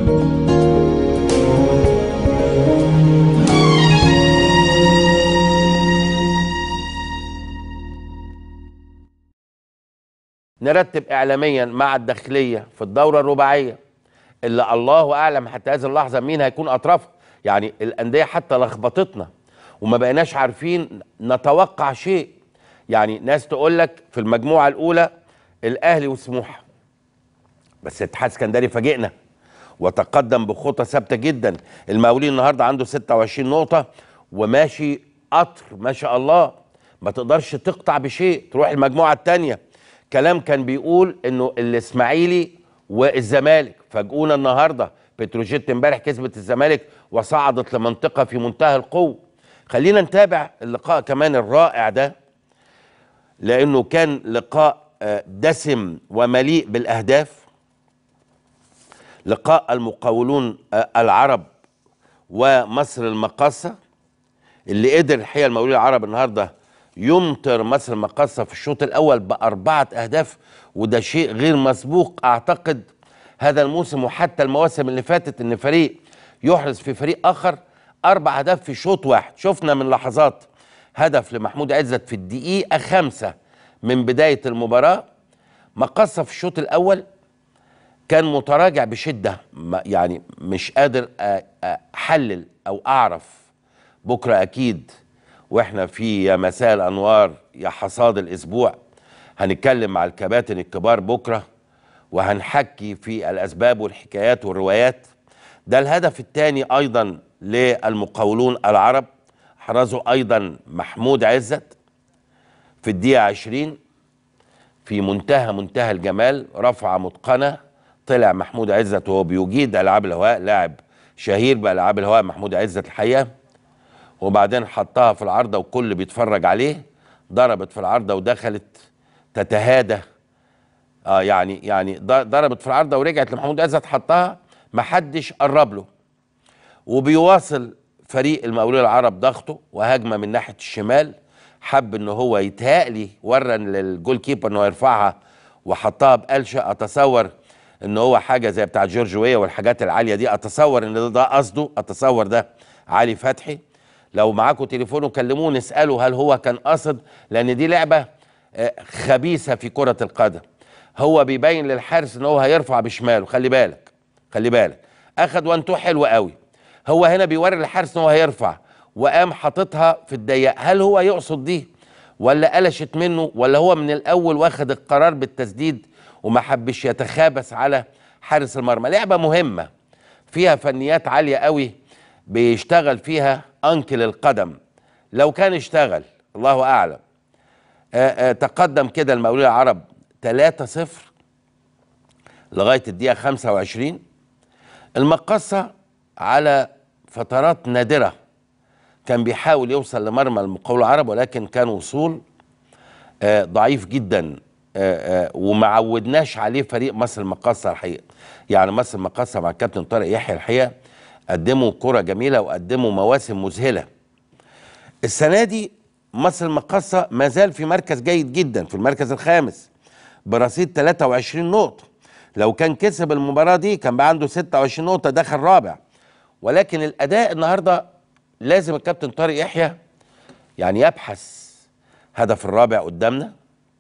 نرتب اعلاميا مع الداخليه في الدوره الرباعيه اللي الله اعلم حتى هذه اللحظه مين هيكون اطرافها يعني الانديه حتى لخبطتنا وما بقيناش عارفين نتوقع شيء يعني ناس تقول لك في المجموعه الاولى الاهلي وسموحه بس الاتحاد السكندري فاجئنا وتقدم بخطى ثابته جدا المقاولين النهارده عنده 26 نقطه وماشي قطر ما شاء الله ما تقدرش تقطع بشيء تروح المجموعه الثانيه كلام كان بيقول انه الاسماعيلي والزمالك فاجئونا النهارده بتروجيت امبارح كسبت الزمالك وصعدت لمنطقه في منتهى القوه خلينا نتابع اللقاء كمان الرائع ده لانه كان لقاء آه، دسم ومليء بالاهداف لقاء المقاولون آه، العرب ومصر المقاصه اللي قدر الحقيقه المقاولين العرب النهارده يمطر مصر المقاصه في الشوط الاول باربعه اهداف وده شيء غير مسبوق اعتقد هذا الموسم وحتى المواسم اللي فاتت ان فريق يحرز في فريق اخر اربع اهداف في شوط واحد شفنا من لحظات هدف لمحمود عزت في الدقيقه خمسة من بدايه المباراه مقاصه في الشوط الاول كان متراجع بشده ما- يعني مش قادر أ- أ- احلل او اعرف بكره اكيد واحنا في يا مساء الانوار يا حصاد الاسبوع هنتكلم مع الكباتن الكبار بكره وهنحكي في الاسباب والحكايات والروايات ده الهدف الثاني ايضا للمقاولون العرب حرزه ايضا محمود عزت في الدقيقه 20 في منتهى منتهى الجمال رفعه متقنه طلع محمود عزت وهو بيجيد العاب الهواء لاعب شهير بالعاب الهواء محمود عزت الحقيقه وبعدين حطها في العارضه وكل بيتفرج عليه ضربت في العارضه ودخلت تتهادى اه يعني يعني ض- ضربت في العارضه ورجعت لمحمود عزت حطها محدش قرب له وبيواصل فريق المقاولين العرب ضغطه وهجمه من ناحيه الشمال حب ان هو يتهيألي ورى للجول كيبر انه يرفعها وحطها بقلشه اتصور ان هو حاجه زي بتاع جورج ويا والحاجات العاليه دي اتصور ان ده- ده قصده اتصور ده علي فتحي لو معاكم تليفونه كلموه نساله هل هو كان قاصد لان دي لعبه آه، خبيثه في كره القدم هو بيبين للحارس ان هو هيرفع بشماله خلي بالك خلي بالك اخد وان تو حلو قوي هو هنا بيوري للحارس ان هو هيرفع وقام حاططها في الضيق هل هو يقصد دي ولا قلشت منه ولا هو من الاول واخد القرار بالتسديد وما حبش يتخابس على حارس المرمى لعبه مهمه فيها فنيات عاليه قوي بيشتغل فيها انكل القدم لو كان اشتغل الله اعلم آآ آآ تقدم كده المقاولين العرب 3-0 لغايه الدقيقه 25 المقصه على فترات نادره كان بيحاول يوصل لمرمى المقاول العرب ولكن كان وصول آه، ضعيف جدا آه، آه، وما عودناش عليه فريق مصر المقاصه الحقيقه يعني مصر المقاصه مع الكابتن طارق يحيى الحقيقه قدموا كره جميله وقدموا مواسم مذهله السنه دي مصر المقاصه ما زال في مركز جيد جدا في المركز الخامس برصيد 23 نقطه لو كان كسب المباراه دي كان بقى عنده 26 نقطه دخل رابع ولكن الاداء النهارده لازم الكابتن طارق يحيى يعني يبحث هدف الرابع قدامنا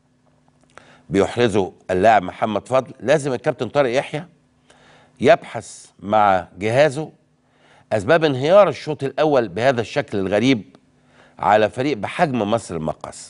بيحرزه اللاعب محمد فضل لازم الكابتن طارق يحيى يبحث مع جهازه اسباب انهيار الشوط الاول بهذا الشكل الغريب على فريق بحجم مصر المقاصه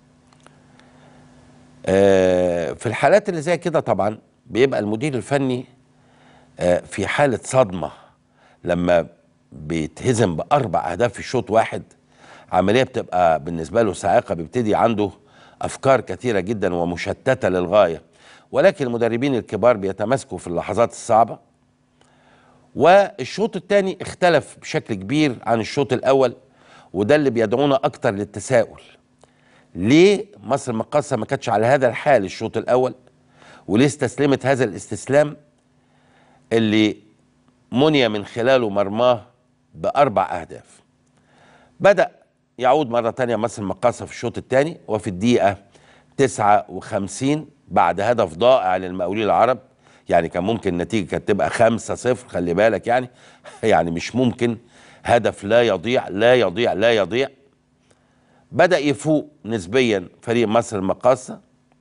آه، في الحالات اللي زي كده طبعا بيبقى المدير الفني آه، في حاله صدمه لما بيتهزم باربع اهداف في شوط واحد عمليه بتبقى بالنسبه له صاعقه بيبتدي عنده افكار كثيره جدا ومشتته للغايه ولكن المدربين الكبار بيتماسكوا في اللحظات الصعبه والشوط الثاني اختلف بشكل كبير عن الشوط الاول وده اللي بيدعونا اكتر للتساؤل ليه مصر المقاصه ما كانتش على هذا الحال الشوط الاول وليه استسلمت هذا الاستسلام اللي مني من خلاله مرماه باربع اهداف بدا يعود مره تانية مصر المقاصه في الشوط الثاني وفي الدقيقه 59 بعد هدف ضائع للمقاولين العرب يعني كان ممكن النتيجه كانت تبقى 5 0 خلي بالك يعني يعني مش ممكن هدف لا يضيع لا يضيع لا يضيع بدا يفوق نسبيا فريق مصر المقاصه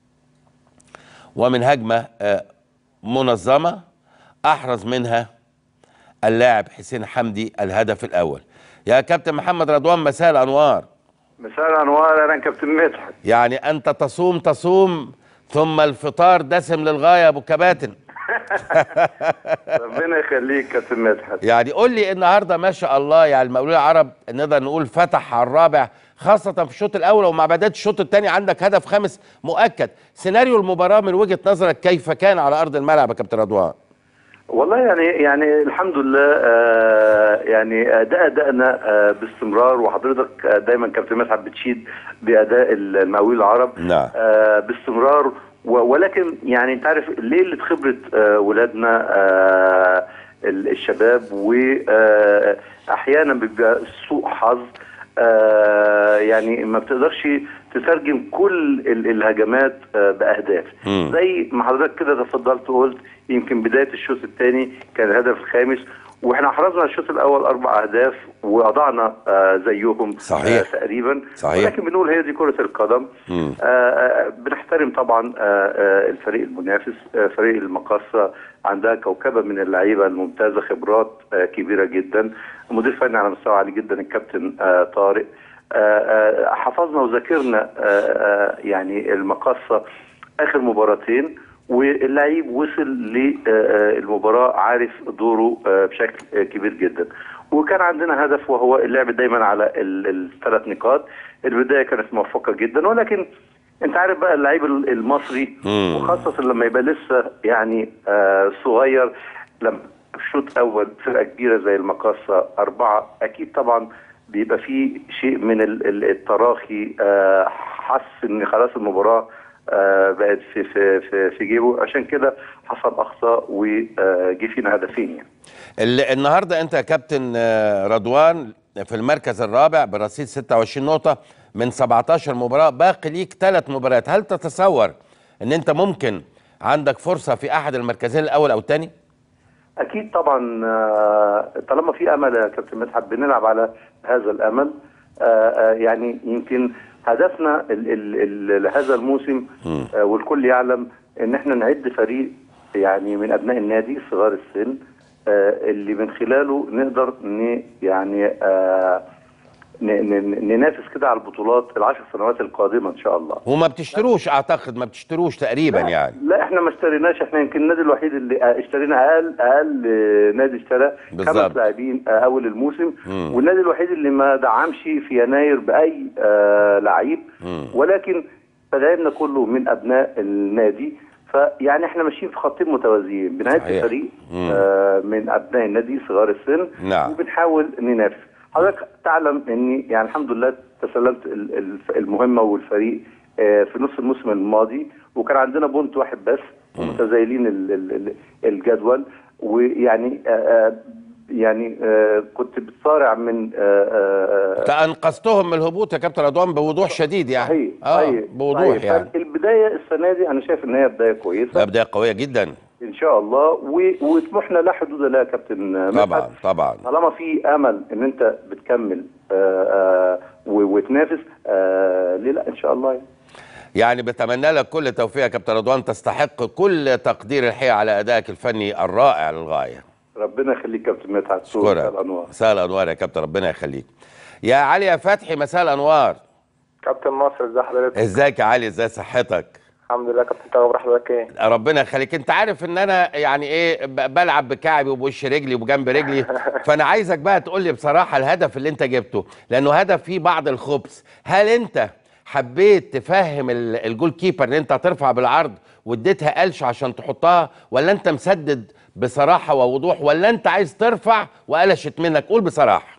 ومن هجمه آه، منظمه احرز منها اللاعب حسين حمدي الهدف الاول يا كابتن محمد رضوان مساء الانوار مساء الانوار انا كابتن مدحت يعني انت تصوم تصوم ثم الفطار دسم للغايه يا ابو كباتن ربنا يخليك كابتن مدحت يعني قول لي النهارده ما شاء الله يعني المقاولين العرب نقدر نقول فتح على الرابع خاصة في الشوط الأول ومع بداية الشوط الثاني عندك هدف خامس مؤكد، سيناريو المباراة من وجهة نظرك كيف كان على أرض الملعب يا كابتن رضوان؟ والله يعني يعني الحمد لله آه يعني اداء ادائنا آه باستمرار وحضرتك آه دايما كابتن مدحت بتشيد باداء المقاولين العرب نعم. آه باستمرار و- ولكن يعني انت عارف ليله خبره آه ولادنا آه ال- الشباب واحيانا بيبقى سوء حظ آه يعني ما بتقدرش تترجم كل ال- الهجمات آه باهداف مم. زي ما حضرتك كده تفضلت وقلت يمكن بدايه الشوط الثاني كان الهدف الخامس واحنا احرزنا الشوط الاول اربع اهداف واضعنا آه زيهم صحيح. آه تقريبا صحيح. ولكن بنقول هي دي كره القدم مم. آه آه بنحترم طبعا آه آه الفريق المنافس آه فريق المقاصه عندها كوكبه من اللعيبه الممتازه خبرات آه كبيره جدا مدير فني على مستوى عالي جدا الكابتن آه طارق آه آه حفظنا وذاكرنا آه آه يعني المقاصه اخر مباراتين واللعيب وصل للمباراه عارف دوره آه، بشكل آه، كبير جدا وكان عندنا هدف وهو اللعب دايما على الثلاث نقاط البدايه كانت موفقه جدا ولكن انت عارف بقى اللعيب ال- المصري مم. وخاصه لما يبقى لسه يعني آه صغير لما في شوط اول فرقه كبيره زي المقاصه اربعه اكيد طبعا بيبقى فيه شيء من ال- ال- التراخي آه حس ان خلاص المباراه آه بقت في في في, في جيبه عشان كده حصل اخطاء وجي فينا هدفين يعني ال- النهارده انت يا كابتن آه، رضوان في المركز الرابع برصيد 26 نقطة من 17 مباراة باقي ليك ثلاث مباريات، هل تتصور ان انت ممكن عندك فرصة في احد المركزين الاول او الثاني؟ اكيد طبعا آه، طالما في امل يا كابتن مدحت بنلعب على هذا الامل آه، آه، يعني يمكن هدفنا ال ال ال هذا الموسم آه، والكل يعلم ان احنا نعد فريق يعني من ابناء النادي صغار السن آه، اللي من خلاله نقدر ن يعني آه، ن- ن- ننافس كده على البطولات العشر سنوات القادمه ان شاء الله وما بتشتروش اعتقد ما بتشتروش تقريبا لا يعني لا احنا ما اشتريناش احنا يمكن النادي الوحيد اللي اه اشترينا اقل اقل اه، نادي اشترى بالظبط. خمس لاعبين اه، اول الموسم مم. والنادي الوحيد اللي ما دعمش في يناير باي اه لعيب مم. ولكن تدعيمنا كله من ابناء النادي فيعني احنا ماشيين في خطين متوازيين بنعد صحيح. فريق مم. اه من ابناء النادي صغار السن نعم. وبنحاول ننافس حضرتك تعلم اني يعني الحمد لله تسلمت ال- ال- المهمه والفريق آه، في نص الموسم الماضي وكان عندنا بونت واحد بس ومتزايلين ال- ال- ال- الجدول ويعني آه، آه، يعني آه، كنت بتصارع من آه، آه، آه، تأنقذتهم من الهبوط يا كابتن رضوان بوضوح شديد يعني صحيح اه صحيح بوضوح صحيح. يعني البدايه السنه دي انا شايف ان هي بدايه ده كويسه بداية قوية جدا ان شاء الله و- وطموحنا لا حدود لها يا كابتن مدحت. طبعا طبعا طالما في امل ان انت بتكمل آه، آه، و- وتنافس آه، ليه لا ان شاء الله يعني. يعني بتمنى لك كل توفيق يا كابتن رضوان تستحق كل تقدير الحقيقة على أدائك الفني الرائع للغاية ربنا يخليك كابتن مدحت سوق شكرا الانوار مساء الأنوار يا كابتن ربنا يخليك يا علي يا فتحي مساء الأنوار كابتن مصر ازي حضرتك؟ ازيك يا علي ازاي صحتك الحمد لله كابتن انت اخبار حضرتك ايه؟ ربنا يخليك انت عارف ان انا يعني ايه ب- بلعب بكعبي وبوش رجلي وبجنب رجلي فانا عايزك بقى تقول لي بصراحه الهدف اللي انت جبته لانه هدف فيه بعض الخبث هل انت حبيت تفهم ال- الجول كيبر ان انت هترفع بالعرض واديتها قلش عشان تحطها ولا انت مسدد بصراحه ووضوح ولا انت عايز ترفع وقلشت منك قول بصراحه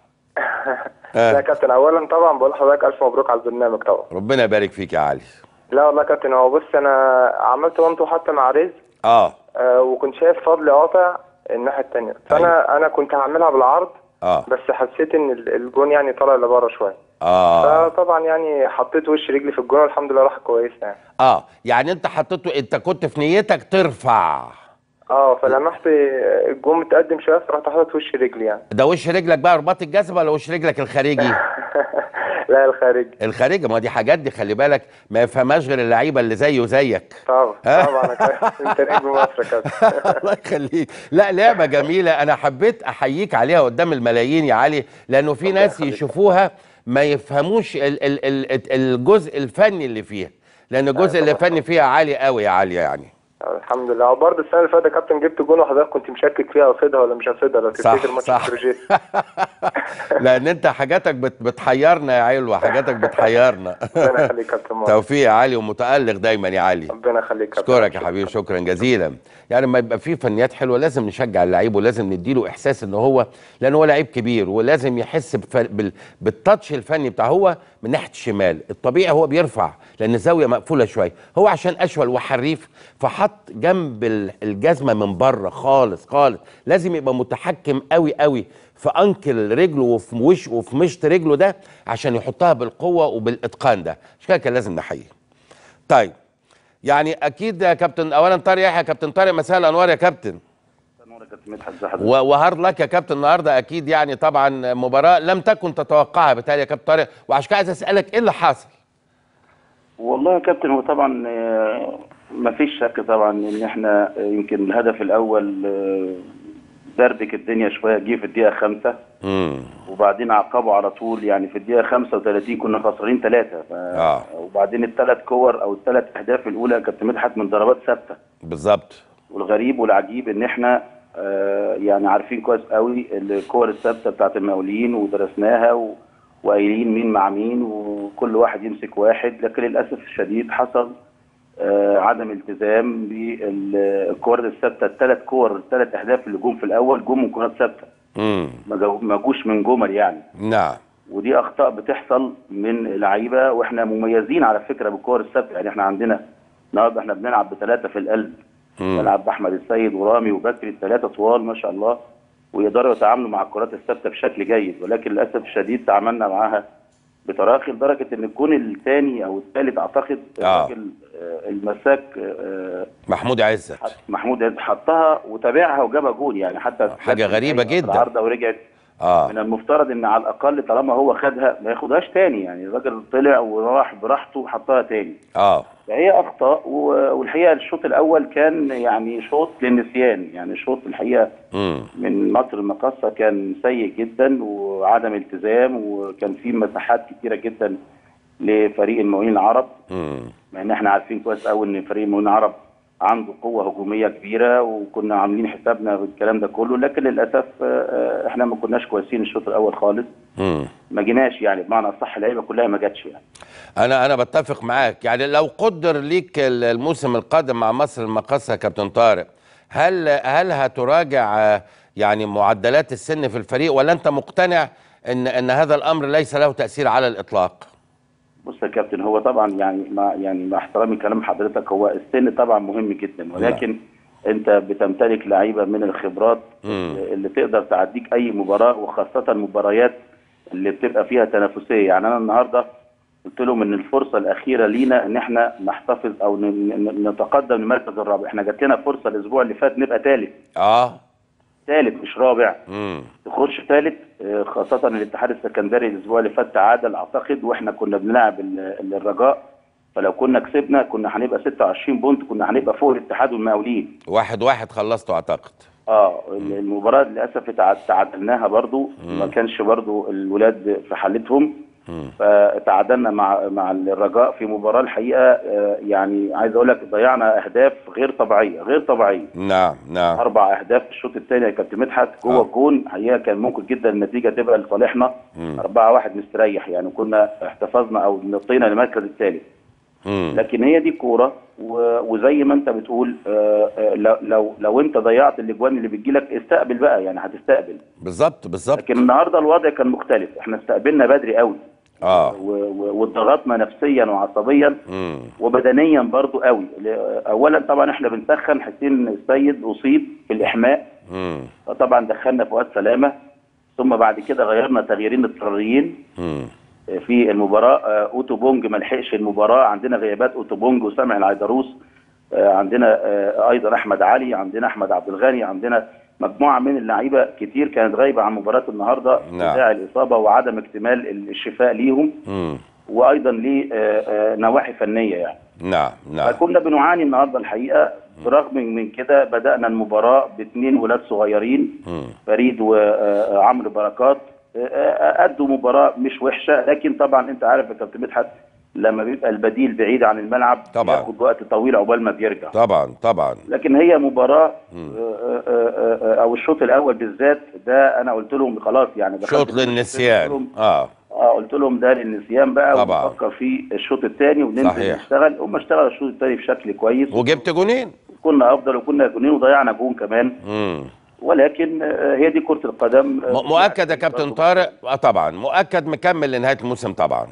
لا يا آه. كابتن اولا طبعا بقول لحضرتك الف مبروك على البرنامج طبعا ربنا يبارك فيك يا علي لا والله يا كابتن هو بص انا عملت وانتو حتى مع رزق اه آه وكنت شايف فضل قاطع الناحيه الثانيه فانا انا كنت هعملها بالعرض اه بس حسيت ان ال- الجون يعني طالع لبره شويه اه فطبعا يعني حطيت وش رجلي في الجون والحمد لله راح كويس يعني اه يعني انت حطيته انت كنت في نيتك ترفع اه فلمحت الجون متقدم شويه فرحت حاطط وش رجلي يعني ده وش رجلك بقى رباط الجزمه ولا وش رجلك الخارجي لا الخارج الخارجي ما دي حاجات دي خلي بالك ما يفهمهاش غير اللعيبه اللي زيه زيك طبعا طبعا أنا كده. انت نجم مصر يا كابتن الله يخليك لا لعبه جميله انا حبيت احييك عليها قدام الملايين يا علي لانه في ناس يشوفوها ما يفهموش ال ال ال الجزء الفني اللي فيها لان الجزء اللي فني فيها عالي قوي يا علي يعني الحمد لله وبرضه السنه اللي فاتت يا كابتن جبت جون وحضرتك كنت مشكك فيها اصيدها ولا مش هصيدها لو صح تفتكر ماتش صح بتروجيت لان انت حاجاتك بت بتحيرنا يا علو حاجاتك بتحيرنا ربنا يخليك يا كابتن مصر توفيق يا علي ومتالق دايما يا علي ربنا يخليك يا كابتن اشكرك يا حبيبي شكرا جزيلا يعني لما يبقى في فنيات حلوه لازم نشجع اللعيب ولازم نديله احساس ان هو لان هو لعيب كبير ولازم يحس بف... بال... بالتاتش الفني بتاعه هو من ناحيه الشمال الطبيعي هو بيرفع لان الزاويه مقفوله شويه هو عشان اشول وحريف فحط جنب ال- الجزمه من بره خالص خالص لازم يبقى متحكم قوي قوي في انكل رجله وفي وش وفي مشط رجله ده عشان يحطها بالقوه وبالاتقان ده عشان كده كان لازم نحييه طيب يعني اكيد يا كابتن اولا طارق يحيى كابتن طارق مساء الانوار يا كابتن نورك يا كابتن مدحت ازي حضرتك و- وهارد لك يا كابتن النهارده اكيد يعني طبعا مباراه لم تكن تتوقعها بالتالي يا كابتن طارق وعشان كده عايز اسالك ايه اللي حصل؟ والله يا كابتن هو طبعا آه، ما فيش شك طبعا ان احنا آه، يمكن الهدف الاول آه، دربك الدنيا شويه جه في الدقيقه خمسة امم وبعدين عقبوا على طول يعني في الدقيقه 35 كنا خسرانين ثلاثه ف... آه. وبعدين الثلاث كور او الثلاث اهداف الاولى كابتن مدحت من ضربات ثابته بالظبط والغريب والعجيب ان احنا آه، يعني عارفين كويس قوي الكور الثابته بتاعت المقاولين ودرسناها و... وقايلين مين مع مين وكل واحد يمسك واحد لكن للاسف الشديد حصل آه، عدم التزام بالكور الثابته الثلاث كور الثلاث اهداف اللي جم في الاول جم من كرات ثابته امم ما جو- ما جوش من جمل يعني نعم ودي اخطاء بتحصل من لعيبه واحنا مميزين على فكره بالكور الثابته يعني احنا عندنا النهارده احنا بنلعب بثلاثه في القلب مم. بنلعب باحمد السيد ورامي وبكري الثلاثه طوال ما شاء الله ويقدروا يتعاملوا مع الكرات الثابته بشكل جيد ولكن للاسف الشديد تعاملنا معاها بتراخي لدرجه ان الجون الثاني او الثالث اعتقد آه. الراجل آه، المساك آه، محمود عزت حط- محمود عز حطها وتابعها وجابها جول يعني حتى حاجة غريبة جدا. العارضه ورجعت اه من المفترض ان على الاقل طالما هو خدها ما ياخدهاش تاني يعني الراجل طلع وراح براحته وحطها تاني اه فهي اخطاء و- والحقيقه الشوط الاول كان يعني شوط للنسيان يعني شوط الحقيقه امم من مصر المقاصه كان سيء جدا وعدم التزام وكان في مساحات كتيره جدا لفريق المقاولين العرب امم مع ان احنا عارفين كويس قوي ان فريق المقاولين العرب عنده قوه هجوميه كبيره وكنا عاملين حسابنا بالكلام ده كله لكن للاسف آه، آه، احنا ما كناش كويسين الشوط الاول خالص امم ما جيناش يعني بمعنى اصح اللعيبه كلها ما جاتش يعني انا انا بتفق معاك يعني لو قدر ليك ال- الموسم القادم مع مصر المقاصه يا كابتن طارق هل هل هتراجع آه، يعني معدلات السن في الفريق ولا انت مقتنع ان ان هذا الامر ليس له تاثير على الاطلاق بص يا كابتن هو طبعا يعني مع يعني مع احترامي كلام حضرتك هو السن طبعا مهم جدا ولكن انت بتمتلك لعيبه من الخبرات مم. اللي تقدر تعديك اي مباراه وخاصه المباريات اللي بتبقى فيها تنافسيه يعني انا النهارده قلت لهم ان الفرصه الاخيره لينا ان احنا نحتفظ او ن- ن- نتقدم للمركز الرابع احنا جات لنا فرصه الاسبوع اللي فات نبقى ثالث اه ثالث مش رابع امم تخش ثالث آه، خاصة الاتحاد السكندري الأسبوع اللي فات تعادل أعتقد وإحنا كنا بنلعب ال- ال- الرجاء فلو كنا كسبنا كنا هنبقى 26 بونت كنا هنبقى فوق الاتحاد والمقاولين واحد واحد خلصته اعتقد اه ال- المباراة للأسف تع- تعادلناها برضو ما كانش برضو الولاد في حالتهم مم. فتعادلنا مع مع الرجاء في مباراة الحقيقة آه، يعني عايز أقول لك ضيعنا أهداف غير طبيعية غير طبيعية نعم نعم اربع اهداف في الشوط الثاني يا كابتن مدحت جوه آه. الجون حقيقه كان ممكن جدا النتيجه تبقى لصالحنا مم. 4 1 مستريح يعني كنا احتفظنا او نطينا للمركز الثالث مم. لكن هي دي الكوره و- وزي ما انت بتقول آه، آه، لو لو لو انت ضيعت الاجوان اللي بتجيلك استقبل بقى يعني هتستقبل بالظبط بالظبط لكن النهارده الوضع كان مختلف احنا استقبلنا بدري قوي اه و- و- واتضغطنا نفسيا وعصبيا امم وبدنيا برضو قوي ل- اولا طبعا احنا بنسخن حسين السيد اصيب في الاحماء امم فطبعا دخلنا فؤاد سلامه ثم بعد كده غيرنا تغييرين اضطراريين امم في المباراه آه، اوتو بونج ما لحقش المباراه عندنا غيابات اوتو بونج وسامع العيدروس آه، عندنا آه، ايضا احمد علي عندنا احمد عبد الغني عندنا مجموعه من اللعيبه كتير كانت غايبه عن مباراه النهارده نعم. بداعي الاصابه وعدم اكتمال الشفاء ليهم مم. وايضا لنواحي فنيه يعني نعم نعم فكنا بنعاني النهارده الحقيقه برغم من كده بدانا المباراه باثنين ولاد صغيرين مم. فريد وعمرو بركات آه، آه، ادوا مباراه مش وحشه لكن طبعا انت عارف يا كابتن مدحت لما بيبقى البديل بعيد عن الملعب طبعاً. بياخد وقت طويل عقبال ما بيرجع طبعا طبعا لكن هي مباراه آه، آه، آه، او الشوط الاول بالذات ده انا قلت لهم خلاص يعني دخلت شوط في الشوط للنسيان قلت لهم اه اه قلت لهم ده للنسيان بقى طبعاً. ونفكر في الشوط الثاني وننزل صحيح. نشتغل هم اشتغلوا الشوط الثاني بشكل كويس وجبت جونين كنا افضل وكنا جونين وضيعنا جون كمان مم. ولكن آه، هي دي كره القدم آه، م- مؤكد يا كابتن طارق اه طبعا مؤكد مكمل لنهايه الموسم طبعا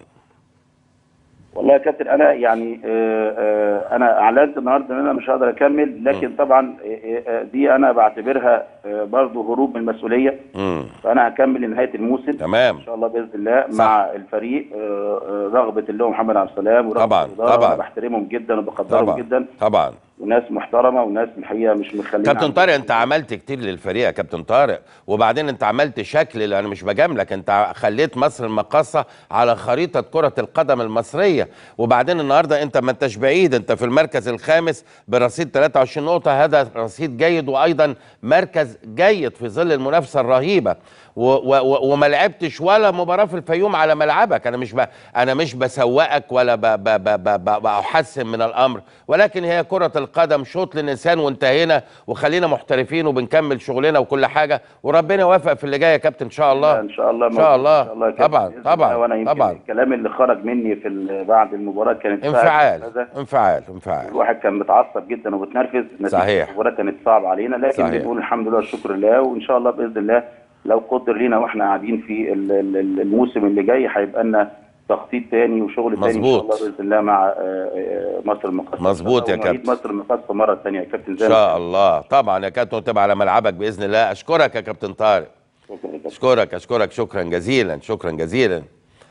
والله يا كابتن انا يعني آه، آه، انا اعلنت النهارده ان انا مش هقدر اكمل لكن طبعا آه، آه، دي انا بعتبرها آه، برضه هروب من المسؤوليه مم. فانا هكمل لنهايه الموسم تمام ان شاء الله باذن الله صح. مع الفريق آه، آه، رغبه اللي هو محمد عبد السلام ورغبه طبعاً، الإدارة، طبعاً. وأنا بحترمهم جدا وبقدرهم طبعا جدا طبعا وناس محترمه وناس الحقيقه مش مخلين كابتن عندهم- طارق انت عملت كتير للفريق يا كابتن طارق وبعدين انت عملت شكل اللي انا مش بجاملك انت خليت مصر المقاصه على خريطه كره القدم المصريه وبعدين النهارده انت ما انتش بعيد انت في المركز الخامس برصيد 23 نقطه هذا رصيد جيد وايضا مركز جيد في ظل المنافسه الرهيبه و و و وما لعبتش ولا مباراه في الفيوم على ملعبك انا مش ب انا مش بسوقك ولا ب ب ب ب ب بحسن من الامر ولكن هي كره القدم شوط للانسان وانتهينا وخلينا محترفين وبنكمل شغلنا وكل حاجه وربنا يوفق في اللي جاي يا كابتن ان شاء الله ان شاء الله ان شاء موجود. الله, إن شاء الله يا كابتن طبعا بإذن الله. طبعا وانا يمكن طبعا الكلام اللي خرج مني في ال- بعد المباراه كانت فيها انفعال هذا. انفعال انفعال الواحد كان متعصب جدا ومتنرفز نتيجة صحيح. المباراه كانت صعبه علينا لكن صحيح. بنقول الحمد لله والشكر لله وان شاء الله باذن الله لو قدر لينا واحنا قاعدين في ال- ال- ال- الموسم اللي جاي هيبقى لنا تخطيط تاني وشغل تاني ان شاء مظبوط. الله باذن الله مع آه، آه، مصر المقاصه مظبوط يا ونعيد كابتن. مصر المقاصه مره ثانيه يا كابتن ان زي ما شاء الله طبعا يا كابتن وتبقى على ملعبك باذن الله اشكرك يا كابتن طارق شكرا يا كابتن. اشكرك اشكرك شكرا جزيلا شكرا جزيلا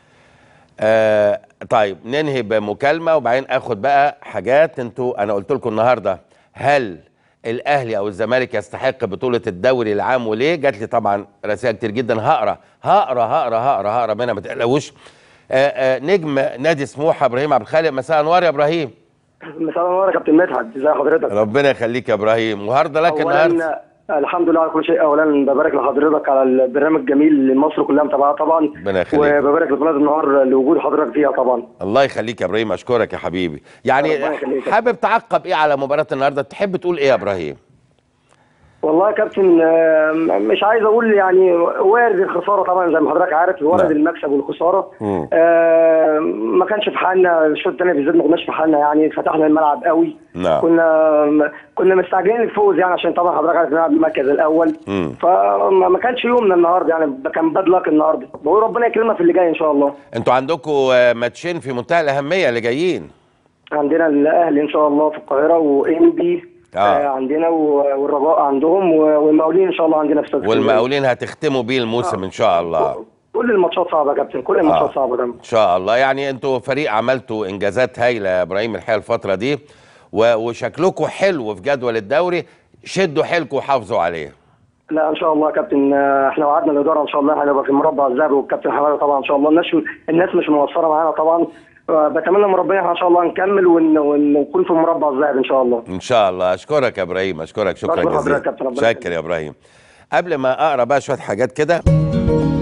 آه طيب ننهي بمكالمه وبعدين اخد بقى حاجات انتوا انا قلت لكم النهارده هل الاهلي او الزمالك يستحق بطوله الدوري العام وليه جات لي طبعا رسائل كتير جدا هقرا هقرا هقرا هقرا هقرا منها ما تقلقوش آه آه نجم نادي سموحه ابراهيم عبد الخالق مساء انوار يا ابراهيم مساء النور يا كابتن مدحت ازي حضرتك ربنا يخليك يا ابراهيم وهارده لك النهارده اولا الحمد لله على كل شيء اولا ببارك لحضرتك على البرنامج الجميل اللي مصر كلها متابعاه طبعا ربنا يخليك. وببارك لقناه النهار لوجود حضرتك فيها طبعا الله يخليك يا ابراهيم اشكرك يا حبيبي يعني ربنا يخليك. حابب تعقب ايه على مباراه النهارده تحب تقول ايه يا ابراهيم والله يا كابتن آه، مش عايز اقول يعني وارد الخساره طبعا زي ما حضرتك عارف وارد نعم. المكسب والخساره مم. آه، ما كانش في حالنا الشوط الثاني بالذات ما كناش في حالنا يعني فتحنا الملعب قوي نعم. كنا كنا مستعجلين الفوز يعني عشان طبعا حضرتك عارف نلعب المركز الاول مم. فما ما كانش يومنا النهارده يعني كان باد لك النهارده بقول ربنا يكرمنا في اللي جاي ان شاء الله انتوا عندكم ماتشين في منتهى الاهميه اللي جايين عندنا الاهلي ان شاء الله في القاهره وانبي آه. آه. عندنا و- والرجاء عندهم و- والمقاولين ان شاء الله عندنا في استاد والمقاولين هتختموا بيه الموسم ان شاء الله كل الماتشات صعبه يا كابتن كل الماتشات آه. صعبه ده ان شاء الله يعني انتوا فريق عملتوا انجازات هايله يا ابراهيم الحقيقه الفتره دي و- وشكلكم حلو في جدول الدوري شدوا حيلكم وحافظوا عليه لا ان شاء الله يا كابتن آه، احنا وعدنا الاداره ان شاء الله هنبقى في المربع الذهبي والكابتن حماده طبعا ان شاء الله الناس الناس مش مقصره معانا طبعا آه، بتمنى من ربنا احنا ان شاء الله نكمل ون- ون- ونكون في المربع الذهبي ان شاء الله ان شاء الله اشكرك يا ابراهيم اشكرك شكرا بشكر حضرتك جزيلا يا كابتن، ربنا شكر يا ابراهيم قبل ما اقرا بقى شويه حاجات كده